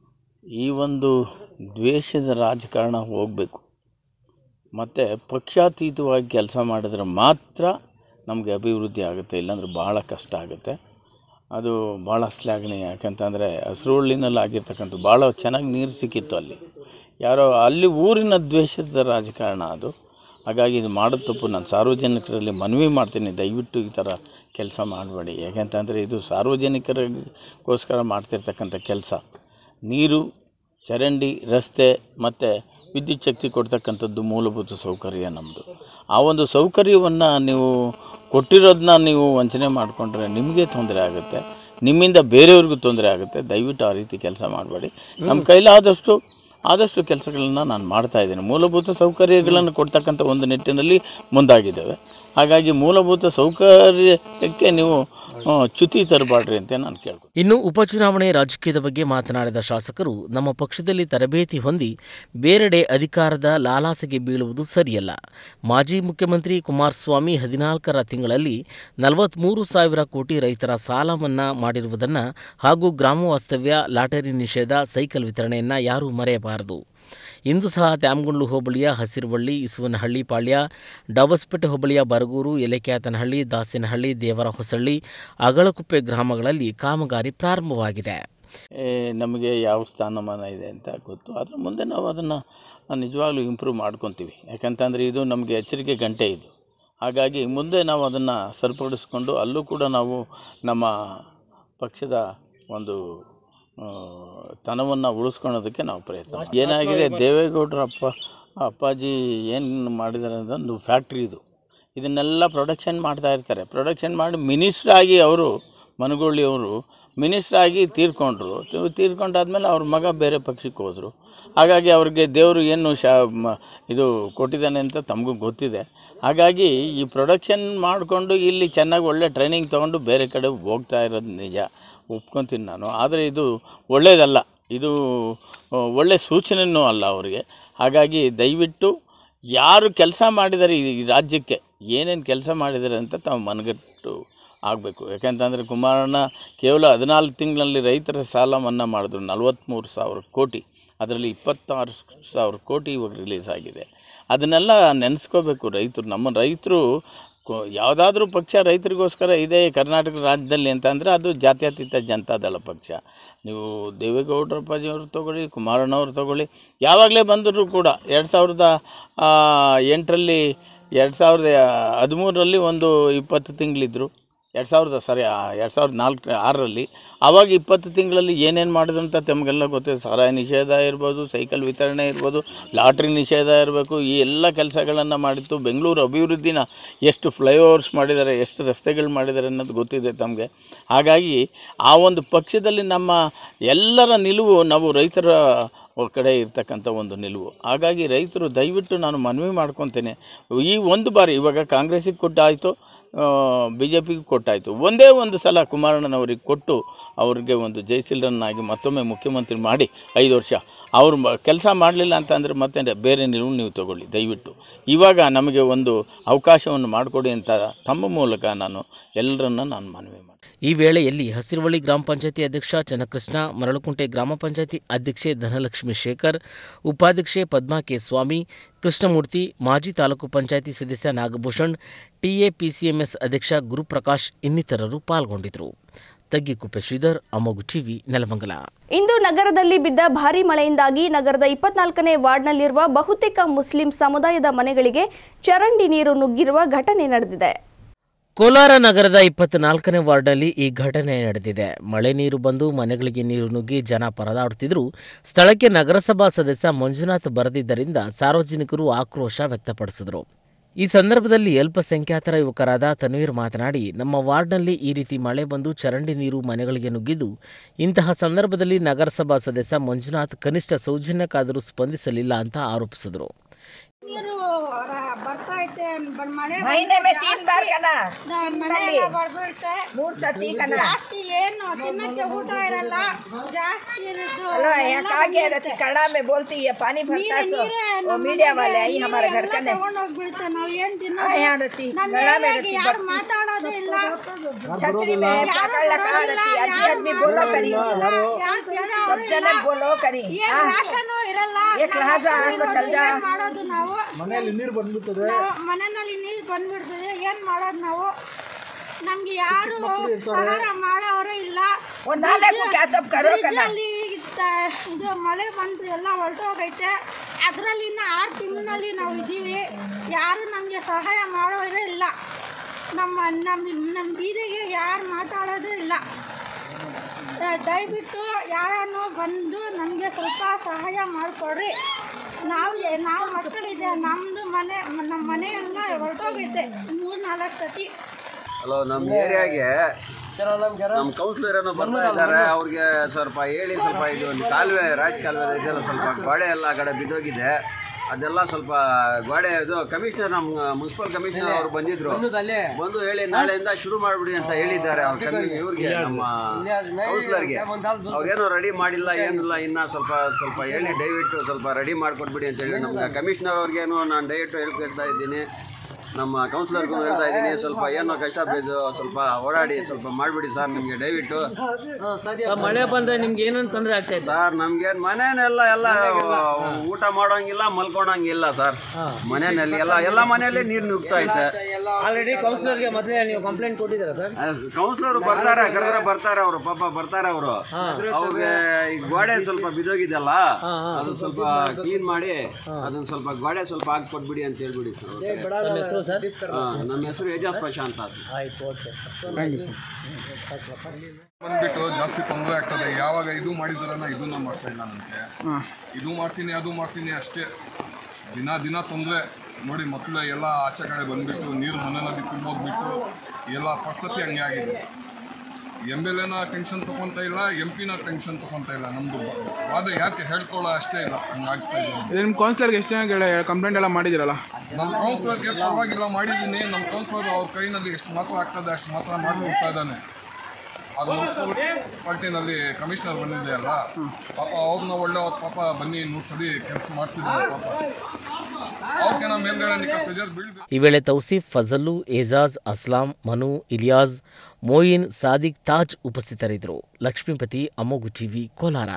ಈ ಒಂದು ದ್ವೇಷದ ರಾಜಕಾರಣ ಹೋಗಬೇಕು ಮತ್ತು ಪಕ್ಷಾತೀತವಾಗಿ ಕೆಲಸ ಮಾಡಿದ್ರೆ ಮಾತ್ರ ನಮಗೆ ಅಭಿವೃದ್ಧಿ ಆಗುತ್ತೆ ಇಲ್ಲಾಂದ್ರೆ ಭಾಳ ಕಷ್ಟ ಆಗುತ್ತೆ ಅದು ಭಾಳ ಶ್ಲಾಘನೀಯ ಯಾಕಂತಂದರೆ ಹಸಿರುಳ್ಳಿನಲ್ಲಿ ಆಗಿರ್ತಕ್ಕಂಥ ಭಾಳ ಚೆನ್ನಾಗಿ ನೀರು ಸಿಕ್ಕಿತ್ತು ಅಲ್ಲಿ ಯಾರೋ ಅಲ್ಲಿ ಊರಿನ ದ್ವೇಷದ ರಾಜಕಾರಣ ಅದು ಹಾಗಾಗಿ ಇದು ಮಾಡೋದು ತಪ್ಪು ನಾನು ಸಾರ್ವಜನಿಕರಲ್ಲಿ ಮನವಿ ಮಾಡ್ತೀನಿ ದಯವಿಟ್ಟು ಈ ಥರ ಕೆಲಸ ಮಾಡಬೇಡಿ ಯಾಕೆಂತಂದರೆ ಇದು ಸಾರ್ವಜನಿಕರಿಗೋಸ್ಕರ ಮಾಡ್ತಿರ್ತಕ್ಕಂಥ ಕೆಲಸ ನೀರು ಚರಂಡಿ ರಸ್ತೆ ಮತ್ತು ವಿದ್ಯುತ್ ಶಕ್ತಿ ಕೊಡ್ತಕ್ಕಂಥದ್ದು ಮೂಲಭೂತ ಸೌಕರ್ಯ ನಮ್ಮದು ಆ ಒಂದು ಸೌಕರ್ಯವನ್ನು ನೀವು ಕೊಟ್ಟಿರೋದನ್ನ ನೀವು ವಂಚನೆ ಮಾಡಿಕೊಂಡ್ರೆ ನಿಮಗೆ ತೊಂದರೆ ಆಗುತ್ತೆ ನಿಮ್ಮಿಂದ ಬೇರೆಯವ್ರಿಗೂ ತೊಂದರೆ ಆಗುತ್ತೆ ದಯವಿಟ್ಟು ಆ ರೀತಿ ಕೆಲಸ ಮಾಡಬೇಡಿ ನಮ್ಮ ಕೈಲಾದಷ್ಟು ಆದಷ್ಟು ಕೆಲಸಗಳನ್ನ ನಾನು ಮಾಡ್ತಾ ಇದ್ದೀನಿ ಮೂಲಭೂತ ಸೌಕರ್ಯಗಳನ್ನು ಕೊಡ್ತಕ್ಕಂಥ ಒಂದು ನಿಟ್ಟಿನಲ್ಲಿ ಮುಂದಾಗಿದ್ದೇವೆ ಹಾಗಾಗಿ ಮೂಲಭೂತ ಸೌಕರ್ಯಕ್ಕೆ ನೀವು ಆ, ಚ್ಯುತಿ ತರಬಾಡ್ರಿ ಅಂತ ನಾನು ಕೇಳ್ತೀನಿ ಇನ್ನು ಉಪಚುನಾವಣೆ ರಾಜಕೀಯದ ಬಗ್ಗೆ ಮಾತನಾಡಿದ ಶಾಸಕರು ನಮ್ಮ ಪಕ್ಷದಲ್ಲಿ ತರಬೇತಿ ಹೊಂದಿ ಬೇರೆಡೆ ಅಧಿಕಾರದ ಲಾಲಾಸೆಗೆ ಬೀಳುವುದು ಸರಿಯಲ್ಲ ಮಾಜಿ ಮುಖ್ಯಮಂತ್ರಿ ಕುಮಾರಸ್ವಾಮಿ ಹದಿನಾಲ್ಕರ ತಿಂಗಳಲ್ಲಿ ನಲವತ್ತ್ಮೂರು ಸಾವಿರ ಕೋಟಿ ರೈತರ ಸಾಲ ಮನ್ನಾ ಮಾಡಿರುವುದನ್ನು ಹಾಗೂ ಗ್ರಾಮ ವಾಸ್ತವ್ಯ ಲಾಟರಿ ನಿಷೇಧ ಸೈಕಲ್ ವಿತರಣೆಯನ್ನು ಯಾರೂ ಮರೆಯಬಾರದು ಇಂದು ಸಹ ತ್ಯಾಮಗುಂಡ್ಲು ಹೋಬಳಿಯ ಹಸಿರುವಳ್ಳಿ ಇಸುವನಹಳ್ಳಿ ಪಾಳ್ಯ ಡಬಸ್ಪೇಟೆ ಹೋಬಳಿಯ ಬರಗೂರು ಎಲೆಕ್ಯಾತನಹಳ್ಳಿ ದಾಸಿನಹಳ್ಳಿ ದೇವರ ಹೊಸಳ್ಳಿ ಅಗಳಕುಪ್ಪೆ ಗ್ರಾಮಗಳಲ್ಲಿ ಕಾಮಗಾರಿ ಪ್ರಾರಂಭವಾಗಿದೆ ಏ, ನಮಗೆ ಯಾವ ಸ್ಥಾನಮಾನ ಇದೆ ಅಂತ ಗೊತ್ತು ಅದ್ರ ಮುಂದೆ ನಾವು ಅದನ್ನು ನಿಜವಾಗ್ಲೂ ಇಂಪ್ರೂವ್ ಮಾಡ್ಕೊತೀವಿ ಯಾಕಂತಂದರೆ ಇದು ನಮಗೆ ಎಚ್ಚರಿಕೆ ಗಂಟೆ ಇದು ಹಾಗಾಗಿ ಮುಂದೆ ನಾವು ಅದನ್ನು ಸರಿಪಡಿಸ್ಕೊಂಡು ಅಲ್ಲೂ ಕೂಡ ನಾವು ನಮ್ಮ ಪಕ್ಷದ ಒಂದು ಆ, ತನವನ್ನು ಉಳಿಸ್ಕೊಳೋದಕ್ಕೆ ನಾವು ಪ್ರಯತ್ನ ಮಾಡ್ತೀವಿ. ಏನಾಗಿದೆ ದೇವೇಗೌಡರ ಅಪ್ಪ ಅಪ್ಪಾಜಿ ಏನು ಮಾಡಿದ್ದಾರೆ ಅಂದ್ರೆ ಒಂದು ಫ್ಯಾಕ್ಟ್ರಿ ಇದು ಇದನ್ನೆಲ್ಲ ಪ್ರೊಡಕ್ಷನ್ ಮಾಡ್ತಾ ಇರ್ತಾರೆ ಪ್ರೊಡಕ್ಷನ್ ಮಾಡಿ ಮಿನಿಸ್ಟ್ರ್ ಆಗಿ ಅವರು ಮನಗೊಳ್ಳಿ ಅವರು ಮಿನಿಸ್ಟ್ರ್ ಆಗಿ ತೀರ್ಕೊಂಡ್ರು ತೀ- ತೀರ್ಕೊಂಡಾದ್ಮೇಲೆ ಅವ್ರ ಮಗ ಬೇರೆ ಪಕ್ಷಕ್ಕೆ ಹೋದರು ಹಾಗಾಗಿ ಅವ್ರಿಗೆ ದೇವರು ಏನು ಶಾ ಮ- ಇದು ಕೊಟ್ಟಿದ್ದಾನೆ ಅಂತ ತಮಗೂ ಗೊತ್ತಿದೆ ಹಾಗಾಗಿ ಈ ಪ್ರೊಡಕ್ಷನ್ ಮಾಡಿಕೊಂಡು ಇಲ್ಲಿ ಚೆನ್ನಾಗಿ ಒಳ್ಳೆ ಟ್ರೈನಿಂಗ್ ತೊಗೊಂಡು ಬೇರೆ ಕಡೆ ಹೋಗ್ತಾ ಇರೋದು ನಿಜ ಒಪ್ಕೊತೀನಿ ನಾನು ಆದರೆ ಇದು ಒಳ್ಳೆಯದಲ್ಲ ಇದು ಆ, ಒಳ್ಳೆ ಸೂಚನೆಯೂ ಅಲ್ಲ ಅವರಿಗೆ ಹಾಗಾಗಿ ದಯವಿಟ್ಟು ಯಾರು ಕೆಲಸ ಮಾಡಿದ್ದಾರೆ ಈ ಈ ರಾಜ್ಯಕ್ಕೆ ಏನೇನು ಕೆಲಸ ಮಾಡಿದ್ದಾರೆ ಅಂತ ತಾವು ಮನಗಟ್ಟು ಆಗಬೇಕು ಯಾಕಂತಂದರೆ ಕುಮಾರಣ್ಣ ಕೇವಲ ಹದಿನಾಲ್ಕು ತಿಂಗಳಲ್ಲಿ ರೈತರ ಸಾಲ ಮನ್ನಾ ಮಾಡಿದ್ರು ನಲ್ವತ್ತ್ಮೂರು ಸಾವಿರ ಕೋಟಿ ಅದರಲ್ಲಿ ಇಪ್ಪತ್ತಾರು ಸಾವಿರ ಕೋಟಿ ಇವಾಗ ರಿಲೀಸ್ ಆಗಿದೆ ಅದನ್ನೆಲ್ಲ ನೆನೆಸ್ಕೋಬೇಕು ರೈತರು ನಮ್ಮ ರೈತರು ಯಾವುದಾದ್ರೂ ಪಕ್ಷ ರೈತರಿಗೋಸ್ಕರ ಇದೆ ಕರ್ನಾಟಕ ರಾಜ್ಯದಲ್ಲಿ ಅಂತಂದರೆ ಅದು ಜಾತ್ಯತೀತ ಜನತಾದಳ ಪಕ್ಷ ನೀವು ದೇವೇಗೌಡರ ಅಪ್ಪಾಜಿಯವ್ರು ತೊಗೊಳ್ಳಿ ಕುಮಾರಣ್ಣವ್ರು ತೊಗೊಳ್ಳಿ ಯಾವಾಗಲೇ ಬಂದರೂ ಕೂಡ ಎರಡು ಸಾವಿರದ ಆ, ಎಂಟರಲ್ಲಿ ಎರಡು ಸಾವಿರದ ಹದಿಮೂರರಲ್ಲಿ ಒಂದು ಇಪ್ಪತ್ತು ತಿಂಗಳಿದ್ರು ಎರಡು ಸಾವಿರದ ಸಾರಿ ಎರಡು ಸಾವಿರದ ನಾಲ್ಕು ಆರರಲ್ಲಿ ಆವಾಗ ಇಪ್ಪತ್ತು ತಿಂಗಳಲ್ಲಿ ಏನೇನು ಮಾಡಿದ್ರು ಅಂತ ತಮಗೆಲ್ಲ ಗೊತ್ತಿದೆ ಸಾರಾಯ ನಿಷೇಧ ಇರ್ಬೋದು ಸೈಕಲ್ ವಿತರಣೆ ಇರ್ಬೋದು ಲಾಟ್ರಿ ನಿಷೇಧ ಇರಬೇಕು ಈ ಎಲ್ಲ ಕೆಲಸಗಳನ್ನು ಮಾಡಿತ್ತು ಬೆಂಗಳೂರು ಅಭಿವೃದ್ಧಿನ ಎಷ್ಟು ಫ್ಲೈಓವರ್ಸ್ ಮಾಡಿದ್ದಾರೆ ಎಷ್ಟು ರಸ್ತೆಗಳು ಮಾಡಿದ್ದಾರೆ ಅನ್ನೋದು ಗೊತ್ತಿದೆ ತಮಗೆ ಹಾಗಾಗಿ ಆ ಒಂದು ಪಕ್ಷದಲ್ಲಿ ನಮ್ಮ ಎಲ್ಲರ ನಿಲುವು ನಾವು ರೈತರ ಕಡೆ ಇರ್ತಕ್ಕಂಥ ಒಂದು ನಿಲುವು ಹಾಗಾಗಿ ರೈತರು ದಯವಿಟ್ಟು ನಾನು ಮನವಿ ಮಾಡ್ಕೊತೇನೆ ಈ ಒಂದು ಬಾರಿ ಇವಾಗ ಕಾಂಗ್ರೆಸ್ಸಿಗೆ ಕೊಟ್ಟಾಯಿತು ಬಿ ಜೆ ಪಿಗೆ ಕೊಟ್ಟಾಯಿತು ಒಂದೇ ಒಂದು ಸಲ ಕುಮಾರಣ್ಣನವರಿಗೆ ಕೊಟ್ಟು ಅವ್ರಿಗೆ ಒಂದು ಜಯಶೀಲರನ್ನಾಗಿ ಮತ್ತೊಮ್ಮೆ ಮುಖ್ಯಮಂತ್ರಿ ಮಾಡಿ ಐದು ವರ್ಷ ಅವರು ಕೆಲಸ ಮಾಡಲಿಲ್ಲ ಅಂತಂದರೆ ಮತ್ತೆ ಬೇರೆ ನಿಲುವು ನೀವು ತಗೊಳ್ಳಿ ದಯವಿಟ್ಟು ಇವಾಗ ನಮಗೆ ಒಂದು ಅವಕಾಶವನ್ನು ಮಾಡಿಕೊಡಿ ಅಂತ ತಮ್ಮ ಮೂಲಕ ನಾನು ಎಲ್ಲರನ್ನ ನಾನು ಮನವಿ ಮಾಡ್ತೀನಿ ಈ ವೇಳೆಯಲ್ಲಿ ಹಸಿರುವಳ್ಳಿ ಗ್ರಾಮ ಪಂಚಾಯತಿ ಅಧ್ಯಕ್ಷ ಚನ್ನಕೃಷ್ಣ ಮರಳುಕುಂಟೆ ಗ್ರಾಮ ಪಂಚಾಯತಿ ಅಧ್ಯಕ್ಷೆ ಧನಲಕ್ಷ್ಮಿ ಶೇಖರ್ ಉಪಾಧ್ಯಕ್ಷೆ ಪದ್ಮಾ ಕೆ ಸ್ವಾಮಿ ಕೃಷ್ಣಮೂರ್ತಿ ಮಾಜಿ ತಾಲೂಕು ಪಂಚಾಯತಿ ಸದಸ್ಯ ನಾಗಭೂಷಣ್ ಟಿಎಪಿಸಿಎಂಎಸ್ ಅಧ್ಯಕ್ಷ ಗುರುಪ್ರಕಾಶ್ ಇನ್ನಿತರರು ಪಾಲ್ಗೊಂಡಿದ್ದರು ತಗ್ಗಿಕುಪ್ಪೆ ಶ್ರೀಧರ್ ಅಮೋಗು ಟಿವಿ ನೆಲಮಂಗಲ ಇಂದು ನಗರದಲ್ಲಿ ಬಿದ್ದ ಭಾರೀ ಮಳೆಯಿಂದಾಗಿ ನಗರದ ಇಪ್ಪತ್ನಾಲ್ಕನೇ ವಾರ್ಡ್ನಲ್ಲಿರುವ ಬಹುತೇಕ ಮುಸ್ಲಿಂ ಸಮುದಾಯದ ಮನೆಗಳಿಗೆ ಚರಂಡಿ ನೀರು ನುಗ್ಗಿರುವ ಘಟನೆ ನಡೆದಿದೆ ಕೋಲಾರ ನಗರದ ಇಪ್ಪತ್ನಾಲ್ಕನೇ ವಾರ್ಡ್ನಲ್ಲಿ ಈ ಘಟನೆ ನಡೆದಿದೆ ಮಳೆ ನೀರು ಬಂದು ಮನೆಗಳಿಗೆ ನೀರು ನುಗ್ಗಿ ಜನ ಪರದಾಡುತ್ತಿದ್ದರೂ ಸ್ಥಳಕ್ಕೆ ನಗರಸಭಾ ಸದಸ್ಯ ಮಂಜುನಾಥ್ ಬರೆದಿದ್ದರಿಂದ ಸಾರ್ವಜನಿಕರು ಆಕ್ರೋಶ ವ್ಯಕ್ತಪಡಿಸಿದರು ಈ ಸಂದರ್ಭದಲ್ಲಿ ಅಲ್ಪಸಂಖ್ಯಾತರ ಯುವಕರಾದ ತನ್ವೀರ್ ಮಾತನಾಡಿ ನಮ್ಮ ವಾರ್ಡ್ನಲ್ಲಿ ಈ ರೀತಿ ಮಳೆ ಬಂದು ಚರಂಡಿ ನೀರು ಮನೆಗಳಿಗೆ ನುಗ್ಗಿದ್ದು ಇಂತಹ ಸಂದರ್ಭದಲ್ಲಿ ನಗರಸಭಾ ಸದಸ್ಯ ಮಂಜುನಾಥ್ ಕನಿಷ್ಠ ಸೌಜನ್ಯಕ್ಕಾದರೂ ಸ್ಪಂದಿಸಲಿಲ್ಲ ಅಂತ ಆರೋಪಿಸಿದರು ನೀರು ರ- ಬರ್ತಾ ಐತೆ ಬ- ಮಳೆ महीने में तीन बार करना ನ- ಮಳೆ ಎಲ್ಲ ಬರ್ಬಿಡುತ್ತೆ ಮೂರ್ ಸತಿ करना ಜಾಸ್ತಿ ಏನು ತಿನ್ನಕ್ಕೆ ಊಟ ಇರಲ್ಲ ಜಾಸ್ತಿ ಇದು हेलो यहाँ ಎಲ್ಲ कहा गया ಬಂದ್ಬಿಡುತ್ತೆ. रहती कड़ा में बोलती है पानी भरता है ನೀರೇ- सो ನೀರೇ वो ನಮ್ಮ मीडिया ಮನೆಗೆ वाले आई ನೀರೇ हमारे घर ಎಲ್ಲ का नहीं ತಗೊಂಡೋಗ್ಬಿಡುತ್ತೆ ನಾವು ಏನ್ ತಿನ್ನೋದು हाँ, यहाँ रहती ನಮ್ಮ गड़ा में ಏರಿಯಾಗೆ रहती ಯಾರು बत्ती। ಮಾತಾಡೋದೇ ಇಲ್ಲ छतरी में पकड़ लगा रहती आदमी आदमी बोलो करी ಯಾರು ಕೇಳೋರು सब जने बोलो करी ಏನ್ हाँ ರಾಶನು ಇರಲ್ಲ एक लहाजा आको चल जा ಏನ್ ಮಾಡೋದು ನಾವು ಮನೆಯಲ್ಲಿ ನೀರು ಬಂದ್ಬಿಡ್ತದೆ ಮನೆಯಲ್ಲಿ ನೀರು ಬಂದ್ಬಿಡ್ತದೆ ಏನ್ ಮಾಡೋದು ನಾವು ನಮ್ಗೆ ಯಾರು ಸಹಾರ ಮಾಡೋರೇ ಇಲ್ಲ वो नाले को कैचअप करो करना ಫ್ರಿಜ್ಜಲ್ಲಿ ತ- ಇದು ಮಳೆ ಬಂತು ಎಲ್ಲ ಹೊರಟೋಗೈತೆ ಅದರಲ್ಲಿ ಇನ್ನು ಆರು ತಿಂಗಳಿನಲ್ಲಿ ನಾವು ಇದ್ದೀವಿ ಯಾರು ನಮಗೆ ಸಹಾಯ ಮಾಡೋರೇ ಇಲ್ಲ ನಮ್ಮ ನಮ್ಮ ನಮ್ಮ ಬೀದಿಗೆ ಯಾರು ಮಾತಾಡೋದೇ ಇಲ್ಲ ದ- ದಯವಿಟ್ಟು ಯಾರನ್ನು ಬಂದು ನಮಗೆ ಸ್ವಲ್ಪ ಸಹಾಯ ಮಾಡಿಕೊಡ್ರಿ ನಾವು ಎ- ನಾವು ಮಕ್ಕಳಿದೆ ನಮ್ಮದು ಮನೆ ನಮ್ಮ ಮನೆ ಎಲ್ಲ ಹೊರಟೋಗೈತೆ ಮೂರು ನಾಲ್ಕು ಸತಿ ಹಲೋ ನಮ್ಮ ಏರಿಯಾಗೆ ನಮ್ಮ ಕೌನ್ಸಿಲರ್ ಏನೋ ಬರ್ತಾ ಇದ್ದಾರೆ ಅವ್ರಿಗೆ ಸ್ವಲ್ಪ ಹೇಳಿ ಸ್ವಲ್ಪ ಇದು ಒಂದು ಕಾಲುವೆ ರಾಜ ಕಾಲುವೆ ಇದೆಲ್ಲ ಸ್ವಲ್ಪ ಗೋಡೆ ಎಲ್ಲ ಆ ಕಡೆ ಬಿದ್ದೋಗಿದೆ ಅದೆಲ್ಲ ಸ್ವಲ್ಪ ಗೋಡೆ ಇದು ಕಮಿಷನರ್ ನಮ್ಮ ಮುನ್ಸಿಪಲ್ ಕಮಿಷನರ್ ಅವರು ಬಂದಿದ್ರು ಬಂದು ಹೇಳಿ ನಾಳೆಯಿಂದ ಶುರು ಮಾಡಿಬಿಡಿ ಅಂತ ಹೇಳಿದ್ದಾರೆ ಅವ್ರ ಕಮ್ಮಿ ಇವ್ರಿಗೆ ನಮ್ಮ ಕೌನ್ಸಿಲರ್ಗೆ ಅವ್ರೇನೋ ರೆಡಿ ಮಾಡಿಲ್ಲ ಏನಿಲ್ಲ ಇನ್ನ ಸ್ವಲ್ಪ ಸ್ವಲ್ಪ ಹೇಳಿ ದಯವಿಟ್ಟು ಸ್ವಲ್ಪ ರೆಡಿ ಮಾಡಿಕೊಟ್ಬಿಡಿ ಅಂತ ಹೇಳಿ ನಮ್ಗೆ ಕಮಿಷನರ್ ಅವ್ರಿಗೇನು ನಾನು ದಯವಿಟ್ಟು ಹೇಳ್ಕೊಡ್ತಾ ಇದ್ದೀನಿ ನಮ್ಮ ಕೌನ್ಸಿಲರ್ಗೂ ಹೇಳ್ತಾ ಇದ್ದೀನಿ ಸ್ವಲ್ಪ ಏನೋ ಕಷ್ಟ ಬಿದ್ದು ಸ್ವಲ್ಪ ಓಡಾಡಿ ಸ್ವಲ್ಪ ಮಾಡಿಬಿಡಿ ಸರ್ ನಿಮಗೆ ದಯವಿಟ್ಟು ಮಳೆ ಬಂದ್ರೆ ನಿಮ್ಗೆ ಏನೇನು ತೊಂದರೆ ಆಗ್ತಾ ಇದೆ ಸರ್ ನಮ್ಗೇನು ಮನೇನೆಲ್ಲ ಎಲ್ಲ ಊಟ ಮಾಡೋಂಗಿಲ್ಲ ಮಲ್ಕೊಳಂಗಿಲ್ಲ ಸರ್ ಮನೆಯಲ್ಲಿ ಎಲ್ಲ ಎಲ್ಲ ಮನೆಯಲ್ಲಿ ನೀರು ನುಗ್ತಾ ಐತೆ ಆಲ್ರೆಡಿ ಕೌನ್ಸಿಲರ್ಗೆ ಮೊದಲೇ ನೀವು ಕಂಪ್ಲೇಂಟ್ ಕೊಟ್ಟಿದ್ದೀರಾ ಸರ್ ಕೌನ್ಸಿಲರ್ ಬರ್ತಾರೆ ಕರೆದ್ರೆ ಬರ್ತಾರೆ ಅವರು ಪಾಪ ಬರ್ತಾರೆ ಅವರು ಅವ್ರಿಗೆ ಈ ಗೋಡೆ ಸ್ವಲ್ಪ ಬಿದ್ದೋಗಿದೆಯಲ್ಲ ಅದನ್ನ ಸ್ವಲ್ಪ ಕ್ಲೀನ್ ಮಾಡಿ ಅದನ್ನ ಸ್ವಲ್ಪ ಗೋಡೆ ಸ್ವಲ್ಪ ಹಾಕಿ ಕೊಟ್ಬಿಡಿ ಅಂತ ಹೇಳ್ಬಿಡಿ ಸರ್ ನಿಮ್ಮ ಹೆಸರು ಸರ್ ಹಾ, ನಮ್ಮ ಹೆಸರು ಏಜಾಸ್ ಪ್ರಶಾಂತ್ ಅಂತ ಆಯ್ತು ಓಕೆ ಬಂದ್ಬಿಟ್ಟು ಜಾಸ್ತಿ ತೊಂದರೆ ಆಗ್ತದೆ ಯಾವಾಗ ಇದು ಮಾಡಿದಾರನ ಇದನ್ನ ಮಾಡ್ತಾ ಇಲ್ಲ ನನಗೆ ಇದು ಮಾಡ್ತೀನಿ ಅದು ಮಾಡ್ತೀನಿ ಅಷ್ಟೇ ದಿನ ದಿನ ತೊಂದರೆ ನೋಡಿ ಮಕ್ಕಳು ಎಲ್ಲ ಆಚೆ ಕಡೆ ಬಂದ್ಬಿಟ್ಟು ನೀರು ಮನೆಯಲ್ಲಿ ತುಂಬೋಗ್ಬಿಟ್ಟು ಎಲ್ಲ ಪರಿಸ್ಥಿತಿ ಹಂಗೆ ಆಗಿದೆ ಎಮ್ ಎಲ್ ಎನ ಟೆನ್ಷನ್ ತಗೊಂತ ಇಲ್ಲ ಎಂ ಪಿನ ಟೆನ್ಷನ್ ತಗೊಂತ ಇಲ್ಲ ನಮ್ದು ವಾದ ಯಾಕೆ ಹೇಳ್ಕೊಳ್ಳೋ ಅಷ್ಟೇ ಇಲ್ಲ ಹಂಗೆ ಆಗ್ತಾ ಇದೆ ನಿಮ್ಮ ಕೌನ್ಸಿಲರ್ಗೆ ಎಷ್ಟು ಜನ ಕಂಪ್ಲೇಂಟ್ ಎಲ್ಲ ಮಾಡಿದಿರಲ್ಲ ನಮ್ಮ ಕೌನ್ಸಿಲರ್ಗೆ ಪರವಾಗಿಲ್ಲ ಮಾಡಿದ್ದೀನಿ ನಮ್ಮ ಕೌನ್ಸಿಲರ್ ಅವ್ರ ಕೈನಲ್ಲಿ ಎಷ್ಟು ಮಾತ್ರ ಆಗ್ತದೆ ಅಷ್ಟು ಮಾತ್ರ ಮಾಡ್ಕೊಡ್ತಾ ಇದ್ದಾನೆ ಅದು ಮುನ್ಸಿಪಲ್ ಪಾರ್ಟಿನಲ್ಲಿ ಕಮಿಷನರ್ ಬಂದಿದೆ ಅಲ್ಲ ಪಾಪ ಅವ್ರನ್ನ ಒಳ್ಳೆ ಅವ್ರ ಪಾಪ ಬನ್ನಿ ನೂರು ಸರಿ ಕೆಲಸ ಮಾಡಿಸಿದ್ದಾರೆ ಪಾಪ ಅವ್ರಿಗೆ ನಮ್ಮ ಮೇಲ್ಗಡೆ ನಿಕ್ಕ ಪ್ರೆಜರ್ ಬೀಳ್ಬೇಕು ಈ ವೇಳೆ ತೌಸೀಫ್ ಫಜಲು ಏಜಾಜ್ ಅಸ್ಲಾಂ ಮನು ಇಲಿಯಾಸ್ ಮೋಯಿನ್ ಸಾದಿಕ್ ತಾಜ್ ಉಪಸ್ಥಿತರಿದ್ದರು ಲಕ್ಷ್ಮೀಪತಿ ಅಮೋಗು ಟಿವಿ ಕೋಲಾರ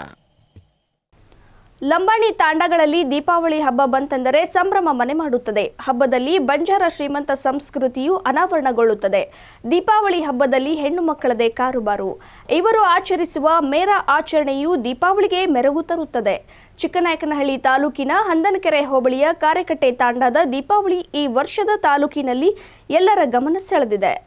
ಲಂಬಾಣಿ ತಾಂಡಗಳಲ್ಲಿ ದೀಪಾವಳಿ ಹಬ್ಬ ಬಂತೆಂದರೆ ಸಂಭ್ರಮ ಮನೆ ಮಾಡುತ್ತದೆ ಹಬ್ಬದಲ್ಲಿ ಬಂಜಾರ ಶ್ರೀಮಂತ ಸಂಸ್ಕೃತಿಯು ಅನಾವರಣಗೊಳ್ಳುತ್ತದೆ ದೀಪಾವಳಿ ಹಬ್ಬದಲ್ಲಿ ಹೆಣ್ಣು ಮಕ್ಕಳದೇ ಕಾರುಬಾರು ಇವರು ಆಚರಿಸುವ ಮೇರಾ ಆಚರಣೆಯು ದೀಪಾವಳಿಗೆ ಮೆರುಗು ತರುತ್ತದೆ ಚಿಕ್ಕನಾಯಕನಹಳ್ಳಿ ತಾಲೂಕಿನ ಹಂದನಕೆರೆ ಹೋಬಳಿಯ ಕಾರೆಕಟ್ಟೆ ತಾಂಡದ ದೀಪಾವಳಿ ಈ ವರ್ಷದ ತಾಲೂಕಿನಲ್ಲಿ ಎಲ್ಲರ ಗಮನ ಸೆಳೆದಿದೆ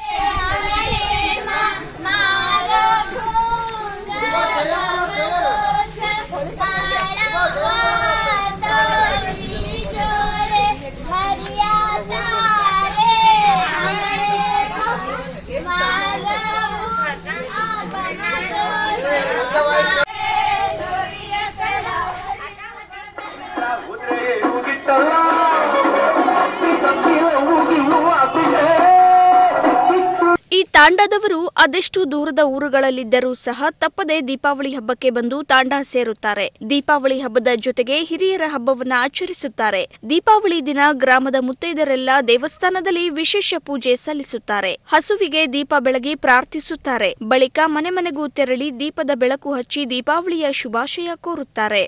ಈ ತಾಂಡದವರು ಅದೆಷ್ಟು ದೂರದ ಊರುಗಳಲ್ಲಿದ್ದರೂ ಸಹ ತಪ್ಪದೆ ದೀಪಾವಳಿ ಹಬ್ಬಕ್ಕೆ ಬಂದು ತಾಂಡ ಸೇರುತ್ತಾರೆ ದೀಪಾವಳಿ ಹಬ್ಬದ ಜೊತೆಗೆ ಹಿರಿಯರ ಹಬ್ಬವನ್ನ ಆಚರಿಸುತ್ತಾರೆ ದೀಪಾವಳಿ ದಿನ ಗ್ರಾಮದ ಮುತ್ತೈದರೆಲ್ಲ ದೇವಸ್ಥಾನದಲ್ಲಿ ವಿಶೇಷ ಪೂಜೆ ಸಲ್ಲಿಸುತ್ತಾರೆ ಹಸುವಿಗೆ ದೀಪ ಬೆಳಗಿ ಪ್ರಾರ್ಥಿಸುತ್ತಾರೆ ಬಳಿಕ ಮನೆ ಮನೆಗೂ ತೆರಳಿ ದೀಪದ ಬೆಳಕು ಹಚ್ಚಿ ದೀಪಾವಳಿಯ ಶುಭಾಶಯ ಕೋರುತ್ತಾರೆ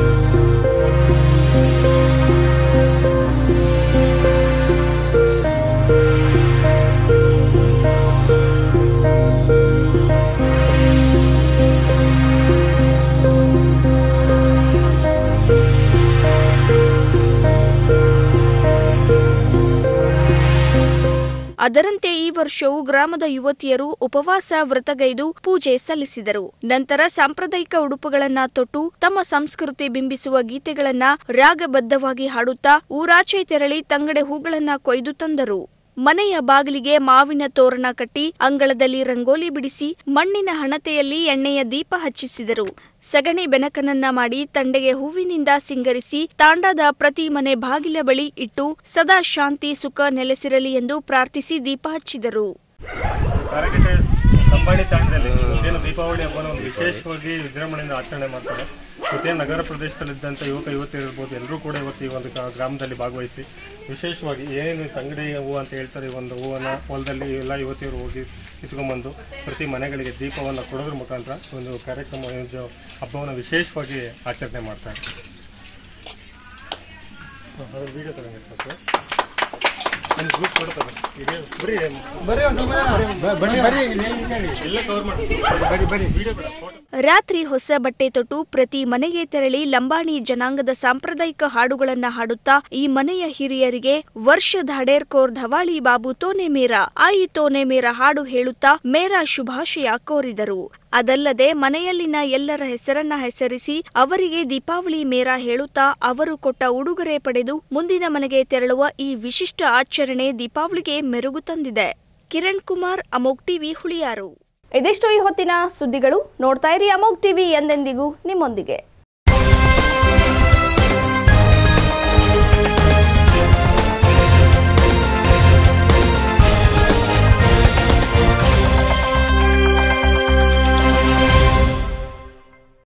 ಅದರಂತೆ ಈ ವರ್ಷವೂ ಗ್ರಾಮದ ಯುವತಿಯರು ಉಪವಾಸ ವ್ರತಗೈದು ಪೂಜೆ ಸಲ್ಲಿಸಿದರು ನಂತರ ಸಾಂಪ್ರದಾಯಿಕ ಉಡುಪುಗಳನ್ನ ತೊಟ್ಟು ತಮ್ಮ ಸಂಸ್ಕೃತಿ ಬಿಂಬಿಸುವ ಗೀತೆಗಳನ್ನ ರಾಗಬದ್ಧವಾಗಿ ಹಾಡುತ್ತಾ ಊರಾಚೆ ತೆರಳಿ ತಂಗಡೆ ಹೂಗಳನ್ನ ಕೊಯ್ದು ತಂದರು ಮನೆಯ ಬಾಗಿಲಿಗೆ ಮಾವಿನ ತೋರಣ ಕಟ್ಟಿ ಅಂಗಳದಲ್ಲಿ ರಂಗೋಲಿ ಬಿಡಿಸಿ ಮಣ್ಣಿನ ಹಣತೆಯಲ್ಲಿ ಎಣ್ಣೆಯ ದೀಪ ಹಚ್ಚಿಸಿದರು ಸಗಣಿ ಬೆನಕನನ್ನ ಮಾಡಿ ತಂಡೆಗೆ ಹೂವಿನಿಂದ ಸಿಂಗರಿಸಿ ತಾಂಡಾದ ಪ್ರತಿ ಮನೆ ಬಾಗಿಲ ಬಳಿ ಇಟ್ಟು ಸದಾ ಶಾಂತಿ ಸುಖ ನೆಲೆಸಿರಲಿ ಎಂದು ಪ್ರಾರ್ಥಿಸಿ ದೀಪ ಹಚ್ಚಿದರು ಕಾರಕಟ್ಟೆ ಕಂಬಾಣಿ ತಾಂಡದಲ್ಲಿ ಏನು ದೀಪಾವಳಿ ಹಬ್ಬನ ಒಂದು ವಿಶೇಷವಾಗಿ ವಿಜೃಂಭಣೆಯಿಂದ ಆಚರಣೆ ಮಾಡ್ತಾರೆ ಮತ್ತೆ ನಗರ ಪ್ರದೇಶದಲ್ಲಿದ್ದಂಥ ಯುವಕ ಯುವತಿಯರು ಇರ್ಬೋದು ಎಲ್ಲರೂ ಕೂಡ ಇವತ್ತು ಈ ಒಂದು ಗ- ಗ್ರಾಮದಲ್ಲಿ ಭಾಗವಹಿಸಿ ವಿಶೇಷವಾಗಿ ಏನು ತಂಗಡಿ ಹೂವು ಅಂತ ಹೇಳ್ತಾರೆ ಈ ಒಂದು ಹೂವನ್ನು ಹೊಲದಲ್ಲಿ ಎಲ್ಲ ಯುವತಿಯರು ಹೋಗಿ ಕಿತ್ಕೊಂಡ್ಬಂದು ಪ್ರತಿ ಮನೆಗಳಿಗೆ ದೀಪವನ್ನು ಕೊಡೋದ್ರ ಮುಖಾಂತರ ಒಂದು ಕಾರ್ಯಕ್ರಮ ಒಂದು ಹಬ್ಬವನ್ನು ವಿಶೇಷವಾಗಿ ಆಚರಣೆ ಮಾಡ್ತಾರೆ ಅದ್ರ ವಿಡಿಯೋ ತಗೊಂಡು ಸಾಕು ಒಂದು ಗ್ರೂಪ್ ಕೊಡ್ತಾರೆ ಬರೀ ಬನ್ನಿ ಬರ್ರಿ ಎಲ್ಲ ಕವರ್ ಮಾಡಿ ಬನ್ನಿ ಬನ್ನಿ ವಿಡಿಯೋ ಬೇಡ ಫೋಟೋ ರಾತ್ರಿ ಹೊಸ ಬಟ್ಟೆ ತೊಟ್ಟು ಪ್ರತಿ ಮನೆಗೆ ತೆರಳಿ ಲಂಬಾಣಿ ಜನಾಂಗದ ಸಾಂಪ್ರದಾಯಿಕ ಹಾಡುಗಳನ್ನ ಹಾಡುತ್ತಾ ಈ ಮನೆಯ ಹಿರಿಯರಿಗೆ ವರ್ಷ ಧಾಡೇರ್ ಕೋರ್ ಧವಾಳಿ ಬಾಬು ತೋನೆ ಮೇರಾ ಆಯಿ ತೋನೆ ಮೇರಾ ಹಾಡು ಹೇಳುತ್ತಾ ಮೇರಾ ಶುಭಾಶಯ ಕೋರಿದರು ಅದಲ್ಲದೆ ಮನೆಯಲ್ಲಿನ ಎಲ್ಲರ ಹೆಸರನ್ನ ಹೆಸರಿಸಿ ಅವರಿಗೆ ದೀಪಾವಳಿ ಮೇರಾ ಹೇಳುತ್ತಾ ಅವರು ಕೊಟ್ಟ ಉಡುಗೊರೆ ಪಡೆದು ಮುಂದಿನ ಮನೆಗೆ ತೆರಳುವ ಈ ವಿಶಿಷ್ಟ ಆಚರಣೆ ದೀಪಾವಳಿಗೆ ಮೆರುಗು ತಂದಿದೆ ಕಿರಣ್ ಕುಮಾರ್ ಅಮೋಗ್ ಟಿವಿ ಹುಳಿಯಾರು ಇದಿಷ್ಟು ಈ ಹೊತ್ತಿನ ಸುದ್ದಿಗಳು ನೋಡ್ತಾ ಇರಿ ಅಮೋಗ್ ಟಿವಿ ಎಂದೆಂದಿಗೂ ನಿಮ್ಮೊಂದಿಗೆ